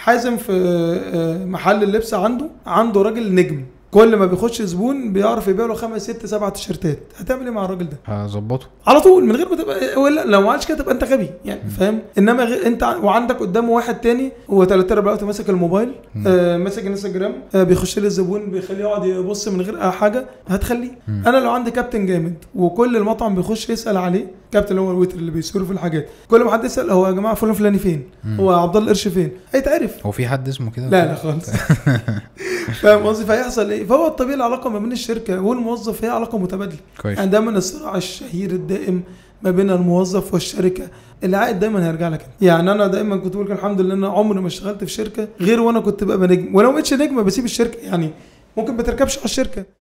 حازم في آه، محل اللبس عنده عنده راجل نجم كل ما بيخش زبون بيعرف يبيع له خمس ست سبع تيشيرتات هتعمل ايه مع الراجل ده هظبطه على طول من غير ما تبقى ولا لو ما عملتش كده تبقى انت غبي يعني فاهم انما غير انت ع- وعندك قدامه واحد تاني هو ثلاث ارباع الوقت ماسك الموبايل آه ماسك الانستجرام آه بيخش لي الزبون بيخليه يقعد يبص من غير اي حاجه هتخليه انا لو عندي كابتن جامد وكل المطعم بيخش يسال عليه كابتن اللي هو الويتر اللي بيسير في الحاجات كل ما حد يسال هو يا جماعه فلان فلاني فين هو عبد الله القرش فين هيتعرف هو في حد اسمه كده لا لا خالص فاهم قصدي فهيحصل ايه فهو الطبيعي العلاقه ما بين الشركه والموظف هي علاقه متبادله كويس يعني دايما الصراع الشهير الدائم ما بين الموظف والشركه العائد دايما هيرجع لك انت. يعني انا دايما كنت بقول الحمد لله ان انا عمري ما اشتغلت في شركه غير وانا كنت ببقى نجم ولو ما بقتش نجم بسيب الشركه يعني ممكن ما تركبش على الشركه